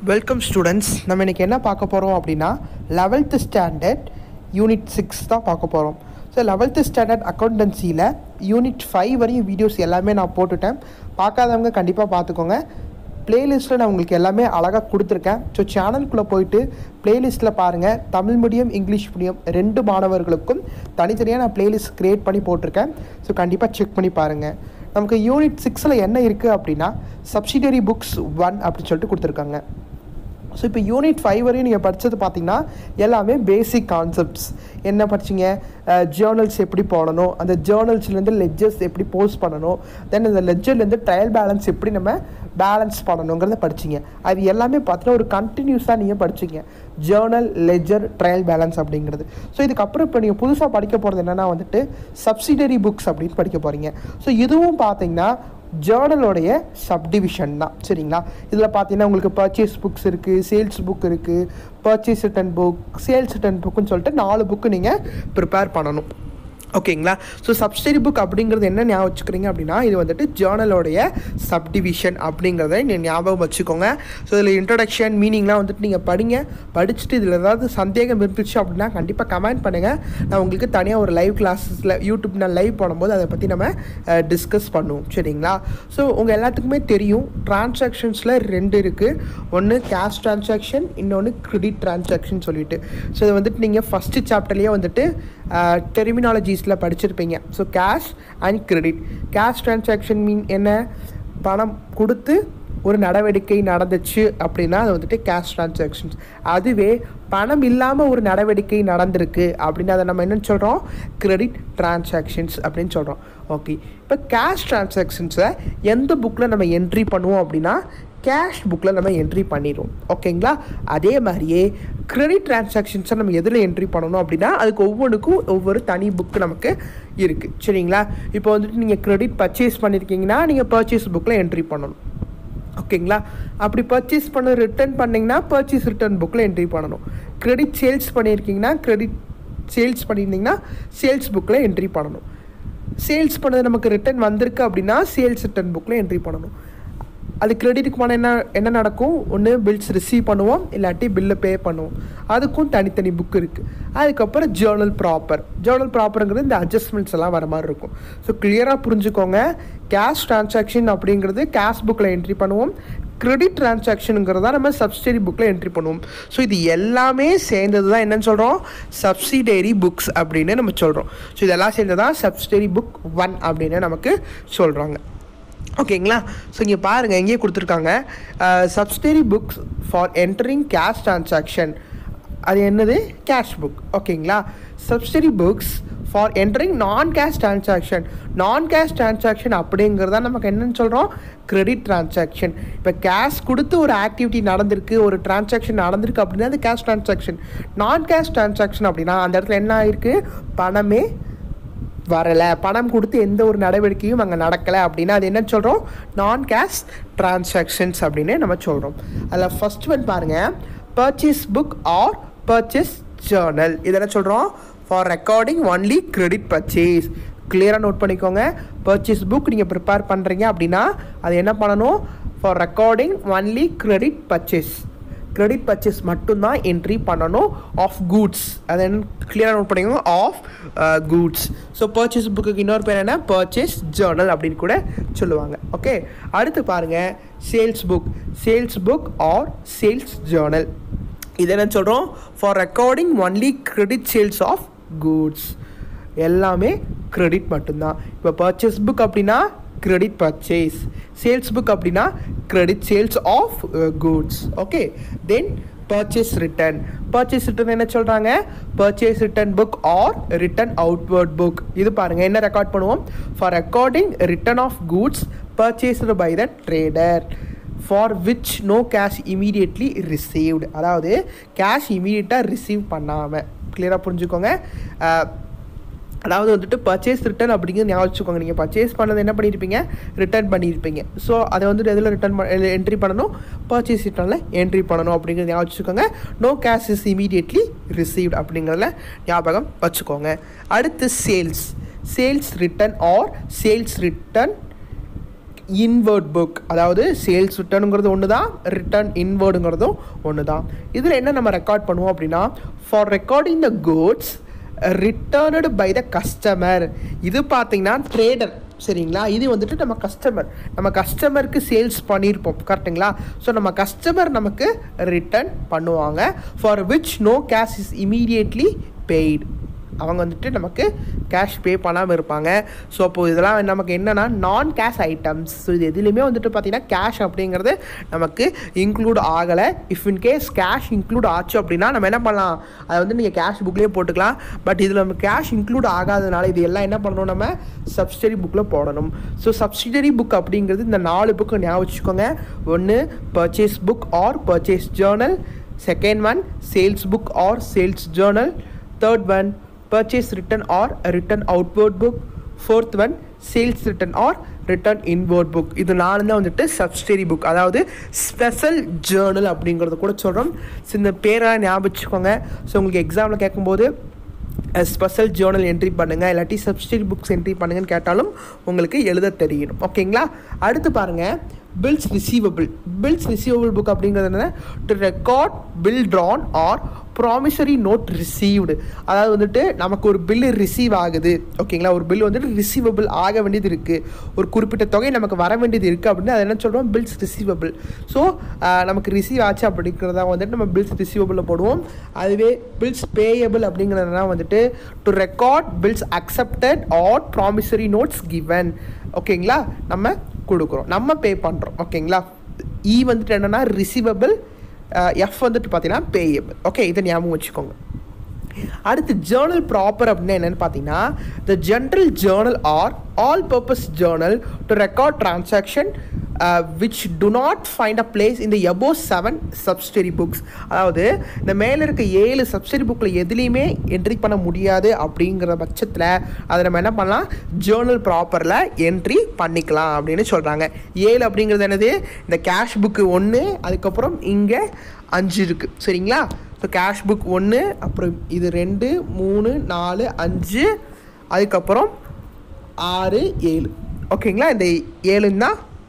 welcome students நம்ம இன்றைக்கி என்ன பார்க்க போகிறோம் அப்படின்னா லெவல்த்து ஸ்டாண்டர்ட் யூனிட் சிக்ஸ் தான் பார்க்க போகிறோம் ஸோ லெவல்த்து ஸ்டாண்டர்ட் அக்கௌண்டன்சியில் யூனிட் ஃபைவ் வரையும் வீடியோஸ் எல்லாமே நான் போட்டுட்டேன் பார்க்காதவங்க கண்டிப்பாக பார்த்துக்கோங்க பிளேலிஸ்ட்டில் நான் உங்களுக்கு எல்லாமே அழகாக கொடுத்துருக்கேன் ஸோ சேனலுக்குள்ளே போயிட்டு பிளேலிஸ்ட்டில் பாருங்கள் தமிழ் மீடியம் இங்கிலீஷ் மீடியம் ரெண்டு மாணவர்களுக்கும் தனித்தனியாக நான் பிளேலிஸ்ட் க்ரியேட் பண்ணி போட்டிருக்கேன் ஸோ கண்டிப்பாக செக் பண்ணி பாருங்கள் நமக்கு யூனிட் சிக்ஸில் என்ன இருக்குது அப்படின்னா சப்சிடரி புக்ஸ் ஒன் அப்படின்னு சொல்லிட்டு கொடுத்துருக்காங்க ஸோ இப்போ யூனிட் ஃபைவ் வரையும் நீங்கள் படித்தது பார்த்தீங்கன்னா எல்லாமே பேசிக் கான்செப்ட்ஸ் என்ன படிச்சிங்க ஜேர்னல்ஸ் எப்படி போடணும் அந்த ஜேர்னல்ஸ்லேருந்து லெஜர்ஸ் எப்படி போஸ்ட் பண்ணணும் தென் அந்த லெஜர்லேருந்து ட்ரையல் பேலன்ஸ் எப்படி நம்ம பேலன்ஸ் பண்ணணுங்கிறத படிச்சிங்க அது எல்லாமே பார்த்தீங்கன்னா ஒரு கண்டினியூஸாக நீங்கள் படிச்சிங்க ஜேர்னல் லெஜர் ட்ரையல் பேலன்ஸ் அப்படிங்கிறது ஸோ இதுக்கப்புறம் இப்போ நீங்கள் புதுசாக படிக்க போகிறது என்னென்னா வந்துட்டு சப்சிடரி புக்ஸ் அப்படின்னு படிக்க போகிறீங்க ஸோ இதுவும் பார்த்தீங்கன்னா ஜேர்னலோடைய சப்டிவிஷன் தான் சரிங்களா இதில் பார்த்தீங்கன்னா உங்களுக்கு பர்ச்சேஸ் புக்ஸ் இருக்குது சேல்ஸ் புக் இருக்குது purchase return book sales return புக்குன்னு சொல்லிட்டு நாலு புக்கு நீங்கள் ப்ரிப்பேர் பண்ணணும் ஓகேங்களா ஸோ சப்ஸ்டரி புக் அப்படிங்கிறது என்ன ஞாபகம் வச்சுக்கிறீங்க அப்படின்னா இது வந்துட்டு ஜேர்னலோடைய சப்டிவிஷன் அப்படிங்கிறத நீங்கள் ஞாபகம் வச்சுக்கோங்க ஸோ இதில் இன்ட்ரடக்ஷன் மீனிங்லாம் வந்துட்டு நீங்கள் படிங்க படிச்சுட்டு இதில் ஏதாவது சந்தேகம் இருந்துச்சு அப்படின்னா கண்டிப்பாக கமெண்ட் பண்ணுங்கள் நான் உங்களுக்கு தனியாக ஒரு லைவ் கிளாஸஸில் யூடியூப் நான் லைவ் போடும்போது அதை பற்றி நம்ம டிஸ்கஸ் பண்ணுவோம் சரிங்களா ஸோ உங்கள் எல்லாத்துக்குமே தெரியும் டிரான்சாக்ஷன்ஸில் ரெண்டு இருக்குது ஒன்று கேஷ் டிரான்சாக்ஷன் இன்னொன்று கிரெடிட் டிரான்சாக்ஷன் சொல்லிட்டு ஸோ இது வந்துட்டு நீங்கள் ஃபஸ்ட்டு சாப்டர்லேயே வந்துட்டு டெர்மினாலஜிஸில் படிச்சிருப்பீங்க so cash and credit cash transaction mean என்ன பணம் கொடுத்து ஒரு நடவடிக்கை நடந்துச்சு அப்படின்னா அது வந்துட்டு கேஷ் டிரான்சாக்ஷன்ஸ் அதுவே பணம் இல்லாமல் ஒரு நடவடிக்கை நடந்திருக்கு அப்படின்னு அதை நம்ம என்னென்னு சொல்கிறோம் கிரெடிட் டிரான்சாக்ஷன்ஸ் அப்படின்னு சொல்கிறோம் ஓகே இப்போ கேஷ் டிரான்சாக்ஷன்ஸை எந்த புக்கில் நம்ம என்ட்ரி பண்ணுவோம் அப்படின்னா கேஷ் புக்கில் நம்ம என்ட்ரி பண்ணிடுவோம் ஓகேங்களா அதே மாதிரியே கிரெடிட் டிரான்சாக்ஷன்ஸை நம்ம எதில் என்ட்ரி பண்ணணும் அப்படின்னா அதுக்கு ஒவ்வொன்றுக்கும் ஒவ்வொரு தனி புக்கு நமக்கு இருக்குது சரிங்களா இப்போ வந்துட்டு நீங்கள் கிரெடிட் பர்ச்சேஸ் பண்ணியிருக்கீங்கன்னா நீங்கள் பர்ச்சேஸ் புக்கில் என்ட்ரி பண்ணணும் ஓகேங்களா அப்படி பர்ச்சேஸ் பண்ண ரிட்டர்ன் பண்ணிங்கன்னா பர்ச்சேஸ் ரிட்டர்ன் புக்கில் என்ட்ரி பண்ணணும் கிரெடிட் சேல்ஸ் பண்ணியிருக்கீங்கன்னா கிரெடிட் சேல்ஸ் பண்ணியிருந்தீங்கன்னா சேல்ஸ் புக்கில் என்ட்ரி பண்ணணும் சேல்ஸ் பண்ணது நமக்கு ரிட்டர்ன் வந்திருக்கு அப்படின்னா சேல்ஸ் ரிட்டர்ன் புக்கில் என்ட்ரி பண்ணணும் அது கிரெடிட்டுக்கு போனால் என்ன என்ன நடக்கும் ஒன்று பில்ஸ் ரிசீவ் பண்ணுவோம் இல்லாட்டி பில்லை பே பண்ணுவோம் அதுக்கும் தனித்தனி புக் இருக்குது அதுக்கப்புறம் ஜேர்னல் ப்ராப்பர் ஜேர்னல் ப்ராப்பருங்கிறது இந்த அட்ஜஸ்ட்மெண்ட்ஸ் எல்லாம் வர மாதிரி இருக்கும் ஸோ கிளியராக புரிஞ்சுக்கோங்க கேஷ் டிரான்சாக்ஷன் அப்படிங்கிறது கேஷ் புக்கில் என்ட்ரி பண்ணுவோம் கிரெடிட் டிரான்சாக்ஷனுங்கிறதா நம்ம சப்சிடரி புக்கில் என்ட்ரி பண்ணுவோம் ஸோ இது எல்லாமே சேர்ந்தது தான் என்னன்னு சொல்கிறோம் சப்சிடரி புக்ஸ் அப்படின்னு நம்ம சொல்கிறோம் ஸோ இதெல்லாம் சேர்ந்தது தான் சப்சிடரி புக் ஒன் அப்படின்னு நமக்கு சொல்கிறாங்க ஓகேங்களா ஸோ இங்கே பாருங்கள் எங்கேயே கொடுத்துருக்காங்க subsidiary books for entering cash transaction அது என்னது கேஷ் புக் ஓகேங்களா subsidiary books for entering non cash transaction non cash transaction அப்படிங்கிறத நமக்கு என்னன்னு சொல்கிறோம் கிரெடிட் டிரான்சாக்ஷன் இப்போ கேஷ் கொடுத்து ஒரு ஆக்டிவிட்டி நடந்திருக்கு ஒரு டிரான்சாக்ஷன் நடந்திருக்கு அப்படின்னா அது cash transaction non cash transaction அப்படின்னா அந்த இடத்துல என்ன ஆயிருக்கு பணமே வரலை பணம் கொடுத்து எந்த ஒரு நடவடிக்கையும் அங்கே நடக்கலை அப்படின்னா அது என்ன சொல்கிறோம் நான் கேஷ் டிரான்சாக்ஷன்ஸ் அப்படின்னு நம்ம சொல்கிறோம் அதில் ஃபஸ்ட் ஒன் பாருங்கள் purchase book or purchase journal இதெல்லாம் சொல்கிறோம் for recording only credit purchase கிளியராக நோட் பண்ணிக்கோங்க பர்ச்சேஸ் புக் நீங்கள் ப்ரிப்பேர் பண்ணுறீங்க அப்படின்னா அது என்ன பண்ணணும் for recording only credit purchase credit purchase மட்டும்தான் என்ட்ரி பண்ணணும் ஆஃப் கூட்ஸ் அதை என்ன கிளியராக நோட் பண்ணிக்கோங்க ஆஃப் கூட்ஸ் ஸோ பர்ச்சேஸ் புக்குக்கு இன்னொரு பேர் என்ன பர்ச்சேஸ் ஜேர்னல் அப்படின்னு கூட சொல்லுவாங்க ஓகே அடுத்து பாருங்கள் sales book sales book or sales journal இது என்ன சொல்கிறோம் for recording only credit sales of goods எல்லாமே கிரெடிட் மட்டும்தான் இப்போ பர்ச்சேஸ் புக் அப்படின்னா கிரெடிட் பர்ச்சேஸ் சேல்ஸ் புக் அப்படின்னா credit sales of goods okay then purchase return purchase return என்ன சொல்கிறாங்க purchase return book or return outward book இது பாருங்கள் என்ன ரெக்கார்ட் பண்ணுவோம் for recording return of goods purchased by the trader for which no cash immediately received அதாவது cash இமீடியட்டாக receive பண்ணாமல் கிளியராக புரிஞ்சுக்கோங்க அதாவது வந்துட்டு பர்ச்சேஸ் ரிட்டர்ன் அப்படிங்கிறது ஞாபகம் வச்சுக்கோங்க நீங்கள் பர்ச்சேஸ் பண்ணது என்ன பண்ணியிருப்பீங்க ரிட்டர்ன் பண்ணியிருப்பீங்க ஸோ அதை வந்துட்டு எதில் ரிட்டர்ன் என்ட்ரி பண்ணணும் பர்ச்சேஸ் ரிட்டர்னில் என்ட்ரி பண்ணணும் அப்படிங்கிறது ஞாபகம் வச்சுக்கோங்க no cash is immediately received அப்படிங்கிறதுல ஞாபகம் வச்சுக்கோங்க அடுத்து sales sales return or sales return inward book அதாவது சேல்ஸ் ரிட்டர்னுங்கிறது ஒன்று தான் ரிட்டர்ன் இன்வேர்டுங்கிறதும் ஒன்று தான் இதில் என்ன நம்ம ரெக்கார்ட் பண்ணுவோம் அப்படின்னா for recording the goods returned by the customer இது பார்த்தீங்கன்னா ட்ரேடர் சரிங்களா இது வந்துட்டு நம்ம கஸ்டமர் நம்ம கஸ்டமருக்கு சேல்ஸ் பண்ணியிருப்போம் கரெக்டுங்களா ஸோ நம்ம கஸ்டமர் நமக்கு ரிட்டர்ன் பண்ணுவாங்க for which no cash is immediately paid அவங்க வந்துட்டு நமக்கு கேஷ் பே பண்ணாமல் இருப்பாங்க ஸோ அப்போது இதெல்லாம் நமக்கு என்னென்னா நான் கேஷ் ஐட்டம்ஸ் ஸோ இது எதுலேயுமே வந்துட்டு பார்த்தீங்கன்னா கேஷ் அப்படிங்கிறது நமக்கு இன்க்ளூட் ஆகலை if in case cash include ஆச்சு அப்படின்னா நம்ம என்ன பண்ணலாம் அதை வந்து நீங்கள் கேஷ் புக்லேயே போட்டுக்கலாம் பட் இதில் நம்ம கேஷ் இன்க்ளூட் ஆகாதனால இது எல்லாம் என்ன பண்ணணும் நம்ம சப்சிடரி புக்கில் போடணும் ஸோ சப்சிடரி புக் அப்படிங்கிறது இந்த நாலு புக்கு ஞாபகம் வச்சுக்கோங்க ஒன்று purchase book or purchase journal second one sales book or sales journal third one purchase return or a return outward book fourth one sales return or return inward book இது நாலு தான் வந்துட்டு சப்ஸ்டரி புக் அதாவது special journal அப்படிங்கிறத கூட சொல்கிறோம் so இந்த பேரெல்லாம் ஞாபகம் வச்சுக்கோங்க ஸோ உங்களுக்கு எக்ஸாமில் கேட்கும்போது ஸ்பெஷல் ஜேர்னல் என்ட்ரி பண்ணுங்கள் இல்லாட்டி சப்ஸ்டரி புக்ஸ் என்ட்ரி பண்ணுங்கன்னு கேட்டாலும் உங்களுக்கு எழுத தெரியணும் ஓகேங்களா அடுத்து பாருங்கள் bills receivable bills receivable book அப்படிங்கிறது என்ன to record bill drawn or promissory note received அதாவது வந்துட்டு நமக்கு ஒரு பில்லு ரிசீவ் ஆகுது ஓகேங்களா ஒரு பில் வந்துட்டு ரிசீவபிள் ஆக வேண்டியது இருக்குது ஒரு குறிப்பிட்ட தொகை நமக்கு வர வேண்டியது இருக்குது அப்படின்னு அதை என்ன சொல்கிறோம் பில்ஸ் ரிசீவபிள் ஸோ நமக்கு ரிசீவ் ஆச்சு அப்படிங்கிறத வந்துட்டு நம்ம பில்ஸ் ரிசீவபிளில் போடுவோம் அதுவே பில்ஸ் பேயபிள் அப்படிங்கிறதுனா வந்துட்டு to record bills accepted or promissory notes given ஓகேங்களா நம்ம கொடுக்குறோம் நம்ம பே பண்ணுறோம் ஓகேங்களா இ வந்துட்டு என்னென்னா ரிசீவபிள் எஃப் வந்துட்டு பார்த்தீங்கன்னா பேயபிள் ஓகே இதை ஞாபகம் வச்சுக்கோங்க அடுத்து ஜேர்னல் ப்ராப்பர் அப்படின்னா என்னென்னு பார்த்தீங்கன்னா the general journal or all purpose journal to record transaction which do not find a place இந்த எபோ செவன் சப்ஸ்டரி புக்ஸ் அதாவது இந்த மேலே இருக்க ஏழு சப்ஸ்டரி புக்கில் எதுலேயுமே என்ட்ரி பண்ண முடியாது அப்படிங்கிற பட்சத்தில் அதை நம்ம என்ன பண்ணலாம் ஜேர்னல் ப்ராப்பரில் என்ட்ரி பண்ணிக்கலாம் அப்படின்னு சொல்கிறாங்க ஏழு அப்படிங்கிறது என்னது இந்த கேஷ் புக்கு ஒன்று அதுக்கப்புறம் இங்கே அஞ்சு இருக்குது சரிங்களா ஸோ கேஷ் புக் ஒன்று அப்புறம் இது ரெண்டு மூணு நாலு அஞ்சு அதுக்கப்புறம் ஆறு ஏழு ஓகேங்களா இந்த ஏழுன்னா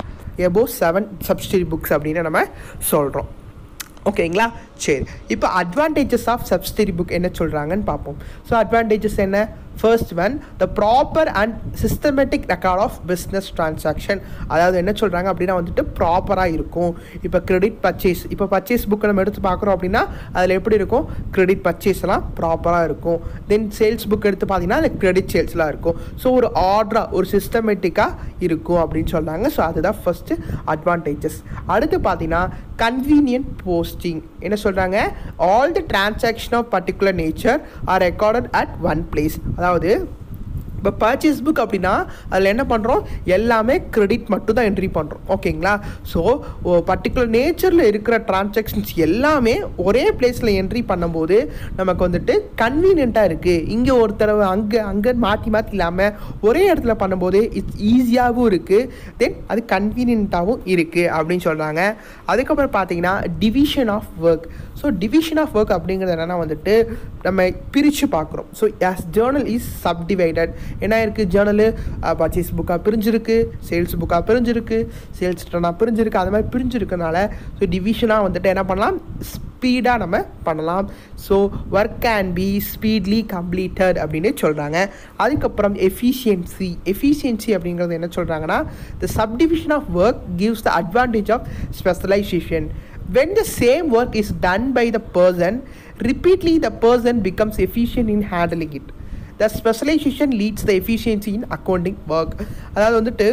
எபோ செவன் சப்ஸ்டரி புக்ஸ் அப்படின்னு நம்ம சொல்கிறோம் ஓகேங்களா சரி இப்போ அட்வான்டேஜஸ் ஆஃப் சப்ஸ்டரி புக் என்ன சொல்கிறாங்கன்னு பார்ப்போம் ஸோ அட்வான்டேஜஸ் என்ன first one the proper and systematic record of business transaction அதாவது என்ன சொல்கிறாங்க அப்படின்னா வந்துட்டு ப்ராப்பராக இருக்கும் இப்போ கிரெடிட் பர்ச்சேஸ் இப்போ பர்ச்சேஸ் புக்கை நம்ம எடுத்து பார்க்குறோம் அப்படின்னா அதில் எப்படி இருக்கும் கிரெடிட் பர்ச்சேஸ்லாம் ப்ராப்பராக இருக்கும் தென் சேல்ஸ் புக் எடுத்து பார்த்தீங்கன்னா அதில் கிரெடிட் சேல்ஸ்லாம் இருக்கும் ஸோ ஒரு ஆர்டராக ஒரு சிஸ்டமேட்டிக்காக இருக்கும் அப்படின்னு சொல்கிறாங்க ஸோ அதுதான் ஃபஸ்ட்டு அட்வான்டேஜஸ் அடுத்து பார்த்தீங்கன்னா கன்வீனியன்ட் போஸ்டிங் என்ன சொல்கிறாங்க all the transaction of particular nature are recorded at one place அதாவது இப்போ பர்ச்சேஸ் புக் அப்படின்னா அதில் என்ன பண்ணுறோம் எல்லாமே கிரெடிட் மட்டும் தான் என்ட்ரி பண்ணுறோம் ஓகேங்களா ஸோ பர்டிகுலர் நேச்சரில் இருக்கிற டிரான்சாக்ஷன்ஸ் எல்லாமே ஒரே பிளேஸில் என்ட்ரி பண்ணும்போது நமக்கு வந்துட்டு கன்வீனியண்ட்டாக இருக்குது இங்கே ஒரு தடவை அங்கே அங்கே மாற்றி மாற்றி இல்லாமல் ஒரே இடத்துல பண்ணும்போது இட்ஸ் ஈஸியாகவும் இருக்குது தென் அது கன்வீனியண்ட்டாகவும் இருக்குது அப்படின்னு சொல்கிறாங்க அதுக்கப்புறம் பார்த்தீங்கன்னா division of work so division of work அப்படிங்கிறது என்னென்னா வந்துட்டு நம்ம பிரித்து பார்க்குறோம் so as journal is subdivided என்ன இருக்குது ஜேர்னலு பர்ச்சேஸ் புக்காக பிரிஞ்சிருக்கு சேல்ஸ் புக்காக பிரிஞ்சிருக்கு சேல்ஸ் ரிட்டனாக பிரிஞ்சிருக்கு அது மாதிரி பிரிஞ்சிருக்கனால ஸோ டிவிஷனாக வந்துட்டு என்ன பண்ணலாம் ஸ்பீடாக நம்ம பண்ணலாம் so work can be speedily completed அப்படின்னு சொல்கிறாங்க அதுக்கப்புறம் எஃபிஷியன்சி எஃபிஷியன்சி அப்படிங்கிறது என்ன சொல்கிறாங்கன்னா the subdivision of work gives the advantage of specialisation when the same work is done by the person repeatedly the person becomes efficient in handling it the specialization leads the efficiency in accounting work அதாவது வந்துட்டு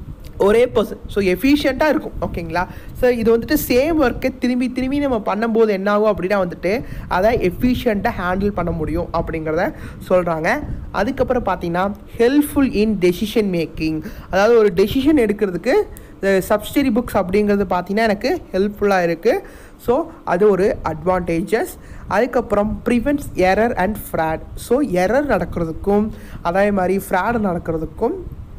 ஒரே person so எஃபிஷியண்ட்டாக இருக்கும் ஓகேங்களா so இது வந்துட்டு same ஒர்க்கை திரும்பி திரும்பி நம்ம பண்ணும்போது என்ன ஆகும் அப்படின்னா வந்துட்டு அதை எஃபிஷியண்ட்டாக ஹேண்டில் பண்ண முடியும் அப்படிங்கிறத சொல்கிறாங்க அதுக்கப்புறம் பார்த்தீங்கன்னா ஹெல்ப்ஃபுல் இன் டெசிஷன் மேக்கிங் அதாவது ஒரு டெசிஷன் எடுக்கிறதுக்கு சப்ஸ்டரி புக்ஸ் அப்படிங்கிறது பார்த்தீங்கன்னா எனக்கு ஹெல்ப்ஃபுல்லாக இருக்குது ஸோ அது ஒரு அட்வான்டேஜஸ் அதுக்கப்புறம் prevents error and fraud so error நடக்கிறதுக்கும் அதே மாதிரி ஃப்ராட் நடக்கிறதுக்கும்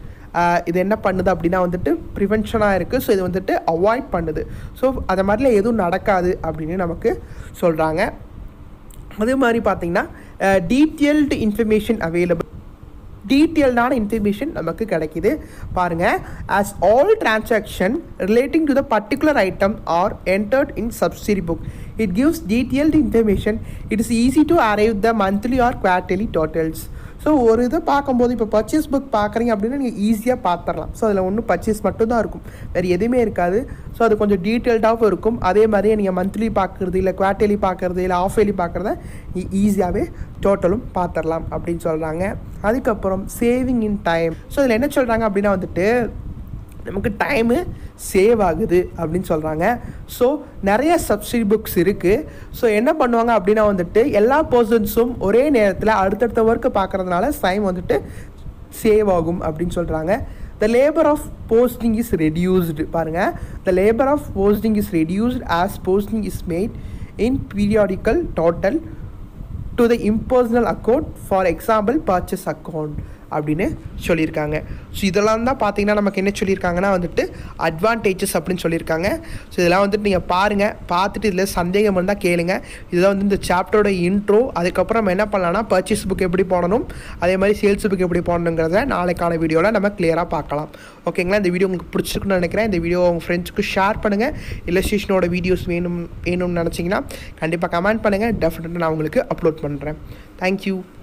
இது என்ன பண்ணுது அப்படின்னா வந்துட்டு ப்ரிவென்ஷனாக இருக்குது ஸோ இது வந்துட்டு அவாய்ட் பண்ணுது ஸோ அது மாதிரிலாம் எதுவும் நடக்காது அப்படின்னு நமக்கு சொல்கிறாங்க அதே மாதிரி பார்த்திங்கன்னா டீட்டெயில்டு இன்ஃபர்மேஷன் அவைலபிள் டீட்டெயில்டான இன்ஃபர்மேஷன் நமக்கு கிடைக்குது பாருங்கள் as all transaction relating to the particular item are entered in subsidiary book it gives detailed information it is easy to arrive the monthly or quarterly totals so ஒரு இதை பார்க்கும்போது இப்போ purchase book பார்க்குறீங்க அப்படின்னா நீங்கள் ஈஸியாக பார்த்துடலாம் ஸோ அதில் ஒன்றும் பர்ச்சேஸ் மட்டும்தான் இருக்கும் வேறு எதுவுமே இருக்காது ஸோ அது கொஞ்சம் டீட்டெயில்டாகவும் இருக்கும் அதே மாதிரியே நீங்கள் மந்த்லி பார்க்குறது இல்லை குவார்ட்டர்லி பார்க்குறது இல்லை ஆஃப் இயர்லி பார்க்குறத ஈஸியாகவே டோட்டலும் பார்த்துடலாம் அப்படின்னு சொல்கிறாங்க அதுக்கப்புறம் சேவிங் இன் டைம் ஸோ இதில் என்ன சொல்கிறாங்க அப்படின்னா வந்துட்டு நமக்கு டைமு சேவ் ஆகுது அப்படின்னு சொல்கிறாங்க ஸோ நிறைய சப்சிடி புக்ஸ் இருக்குது ஸோ என்ன பண்ணுவாங்க அப்படின்னா வந்துட்டு எல்லா பர்சன்ஸும் ஒரே நேரத்தில் அடுத்தடுத்த ஒர்க்கை பார்க்குறதுனால டைம் வந்துட்டு சேவ் ஆகும் அப்படின்னு சொல்கிறாங்க the labour of posting is reduced பாருங்கள் the labour of posting is reduced as posting is made in periodical total to the impersonal account for example purchase account அப்படின்னு சொல்லியிருக்காங்க ஸோ இதெல்லாம் தான் பார்த்தீங்கன்னா நமக்கு என்ன சொல்லியிருக்காங்கன்னா வந்துட்டு அட்வான்டேஜஸ் அப்படின்னு சொல்லியிருக்காங்க ஸோ இதெல்லாம் வந்துட்டு நீங்கள் பாருங்கள் பார்த்துட்டு இதில் சந்தேகம் இருந்தால் கேளுங்க இதுதான் வந்து இந்த சாப்டரோட இன்ட்ரோ அதுக்கப்புறம் நம்ம என்ன பண்ணலாம்னா பர்ச்சேஸ் புக் எப்படி போடணும் அதே மாதிரி சேல்ஸ் புக் எப்படி போடணுங்கிறத நாளைக்கான வீடியோவில் நம்ம கிளியராக பார்க்கலாம் ஓகேங்களா இந்த வீடியோ உங்களுக்கு பிடிச்சிருக்குன்னு நினைக்கிறேன் இந்த வீடியோ உங்கள் ஃப்ரெண்ட்ஸ்க்கு ஷேர் பண்ணுங்கள் இல்லஸ்ட்ரேஷனோட வீடியோஸ் வேணும் வேணும்னு நினச்சிங்கன்னா கண்டிப்பாக கமெண்ட் பண்ணுங்கள் டெஃபினட்டாக நான் உங்களுக்கு அப்லோட் பண்ணுறேன் தேங்க்யூ